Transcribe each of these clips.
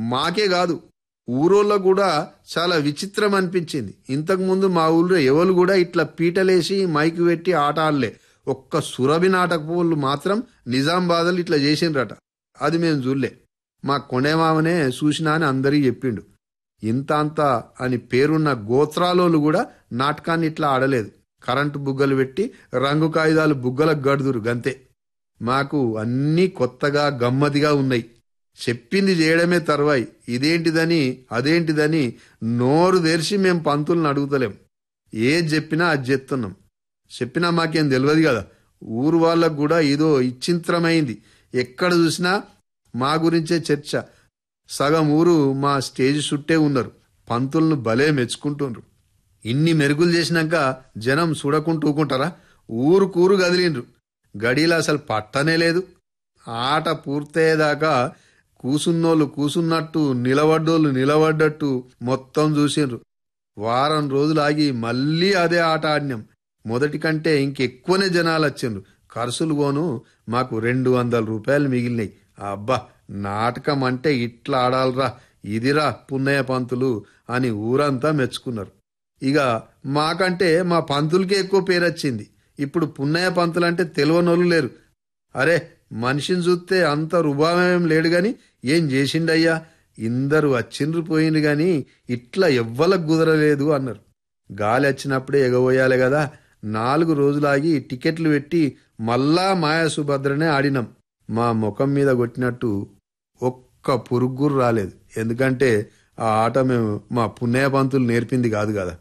మాకే కాదు ఊరోళ్ళ కూడా చాలా విచిత్రం అనిపించింది ఇంతకు ముందు మా ఊళ్ళో ఎవరు కూడా ఇట్లా పీటలేసి మైకు పెట్టి ఆట ఆడలే ఒక్క సురభి నాటకపోళ్ళు మాత్రం నిజామాబాద్లు ఇట్లా చేసిండ్రట అది మేము చూడలే మా కొండేమామనే చూసినా అని అందరికీ చెప్పిండు ఇంత అంత అని పేరున్న గోత్రాలోళ్ళు కూడా నాటకాన్ని ఇట్లా ఆడలేదు కరెంటు బుగ్గలు పెట్టి రంగు కాగితాలు బుగ్గలకు గడుదురు గంతే మాకు అన్నీ కొత్తగా గమ్మతిగా ఉన్నాయి చెప్పింది చేయడమే తర్వాయి ఇదేంటిదని అదేంటిదని నోరు తెరిచి మేం పంతులను అడుగుతలేం ఏది చెప్పినా అది చెప్తున్నాం చెప్పినా మాకేం తెలియదు కదా ఊరు వాళ్ళకు కూడా ఏదో ఇచ్చింత్రమైంది ఎక్కడ చూసినా మా గురించే చర్చ సగం ఊరు మా స్టేజ్ చుట్టే ఉన్నారు పంతులను భలే మెచ్చుకుంటుండ్రు ఇన్ని మెరుగులు చేసినాక జనం చూడకుంటూ ఊకుంటారా ఊరు కూరు కదిలిండ్రు గడిలో అసలు పట్టనే లేదు ఆట పూర్తయ్యేదాకా కూసున్నోళ్ళు కూసున్నట్టు నిలబడ్డోళ్ళు నిలబడ్డట్టు మొత్తం చూసిండ్రు వారం రోజులు ఆగి మళ్ళీ అదే ఆట ఆడినాం మొదటి కంటే ఇంకెక్కువనే జనాలు వచ్చిండ్రు ఖర్చులు పోను మాకు రెండు వందల రూపాయలు మిగిలినాయి అబ్బా నాటకం అంటే ఇట్లా ఆడాలరా ఇదిరా పున్నయ్య పంతులు అని ఊరంతా మెచ్చుకున్నారు ఇక మాకంటే మా పంతులకే ఎక్కువ పేరు వచ్చింది ఇప్పుడు పున్నయ్య పంతులు అంటే తెలియనోళ్ళు లేరు అరే మనిషిని చూస్తే అంత రుభావేం లేడు గాని ఏం చేసిండయ్యా ఇందరు వచ్చిండ్రు పోయిండ్రు గాని ఇట్లా ఎవ్వలకు కుదరలేదు అన్నారు గాలి వచ్చినప్పుడే ఎగబోయాలి కదా నాలుగు రోజులాగి టికెట్లు పెట్టి మళ్ళా మాయా సుభద్రనే ఆడినాం మా ముఖం మీద కొట్టినట్టు ఒక్క పురుగురు రాలేదు ఎందుకంటే ఆ ఆట మేము మా పున్నయ్య పంతులు నేర్పింది కాదు కదా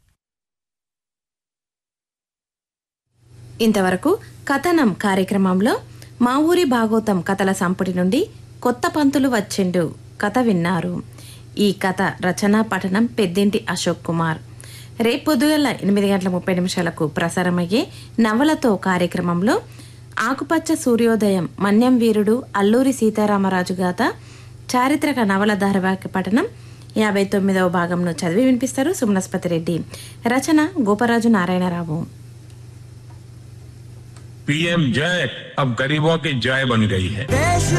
ఇంతవరకు కథనం కార్యక్రమంలో మా ఊరి భాగోతం కథల సంపుటి నుండి కొత్త పంతులు వచ్చిండు కథ విన్నారు ఈ కథ రచన పఠనం పెద్దింటి అశోక్ కుమార్ రేపు పొద్దుగల ఎనిమిది గంటల ముప్పై నిమిషాలకు ప్రసారమయ్యే నవలతో కార్యక్రమంలో ఆకుపచ్చ సూర్యోదయం మన్యం వీరుడు అల్లూరి సీతారామరాజు గాథ చారిత్రక నవల ధారావాహిక పఠనం యాభై తొమ్మిదవ భాగంను చదివి వినిపిస్తారు సుమనస్పతి రెడ్డి రచన గోపరాజు నారాయణరావు पीएम जय अब गरीबों की जय बन गई है